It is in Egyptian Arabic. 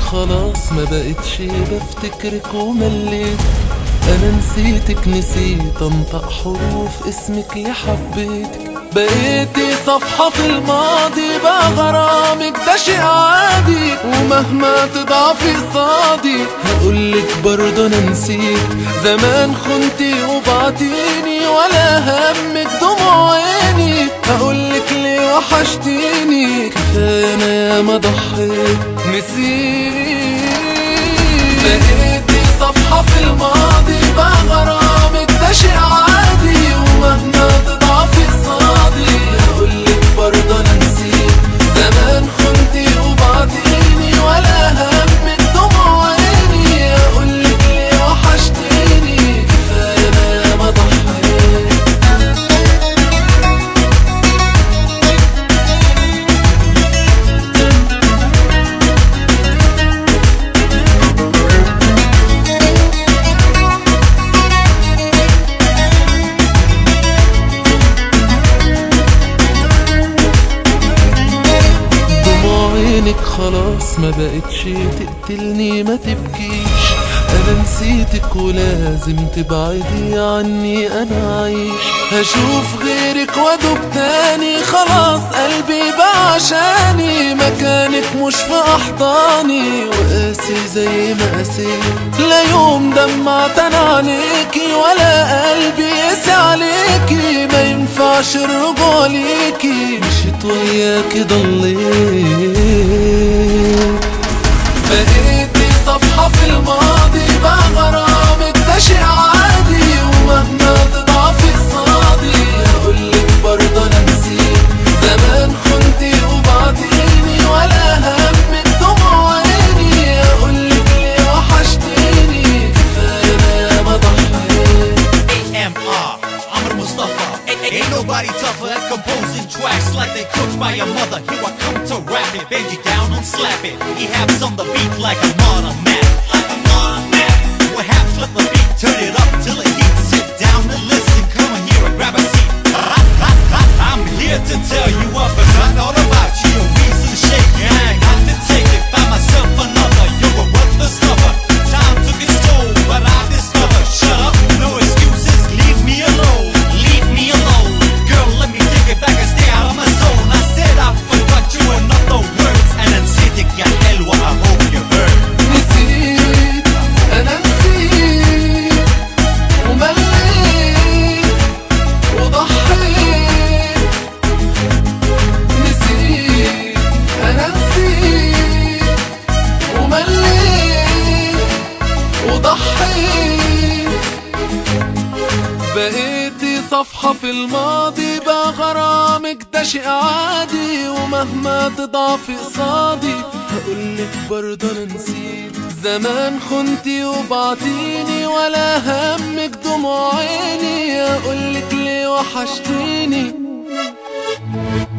خلاص ما بقتش بفتكرك ومليت انا نسيتك نسيت انطق حروف اسمك اللي حبيتك بقيتي صفحة في الماضي بقى غرامك ده شيء عادي ومهما تضعفي قصادي هقولك برضه انا نسيت زمان خنتي وبعتيني ولا همك دموع عيني هقولك ليه وحشتيني كفاية انا ياما ضحيت نسيت بقيتي صفحة في الماضي بقى غرامك ده شيء عادي ومهما تضعفي قصادي هقولك برضه انا نسيت زمان خنتي وبعتيني ولا همك دموع عيني هقولك ليه وحشتيني كفاية انا ياما ضحيت دموع عينك خلاص ما بقتش تقتلني ما تبكيش انا نسيتك ولازم تبعدي عني انا عايش هشوف غيرك وادوب تاني خلاص قلبي بقى عشاني مكانك مش في احضاني وقاسي زي ما قاسيت لا يوم دمعت انا عليكي ولا قلبي قاسي عليكي ما ينفعش الرجوع ليكي مشيت وياكي ضليت بقيتي صفحة في الماضي بقى غرامك ده شيء عادي ومهما تضعفي قصادي هقولك برضه انا نسيت زمان خنتي وبعتيني ولا همك دموع عيني هقولك ليه وحشتيني كفاية انا ياما ضحيت AMR, Amr Mustafa. Ain't, ain't nobody tougher at composing tracks like they cooked by your mother. Here I come to rap it, bend you down and slap it. He haps on the beat like a automat. Like a automat. What haps, flip the beat, turn it up till it heats. Sit down and listen, come on here and grab a seat. Ha, ha, ha, I'm here to tell you what forgot all about you. A reason to shake, yeah, I ain't got to take it. Find myself another, you're a worthless lover. Time took its toll, but I discovered. Shut up, no excuses, leave me alone. Leave me alone. Girl, let me take it back and stay out of my zone. I said I forgot you in other words. And then نسيتك يا حلوة, I hope you heard. نسيت انا نسيت ومليت وضحيت نسيت انا نسيت ومليت وضحيت بقيتي صفحة في الماضي بقى غرامك ده شيء عادي ومهما تضعفي قصادي هقولك برضه انا نسيت زمان خنتي وبعتيني ولا همك دموع عيني هقولك ليه وحشتيني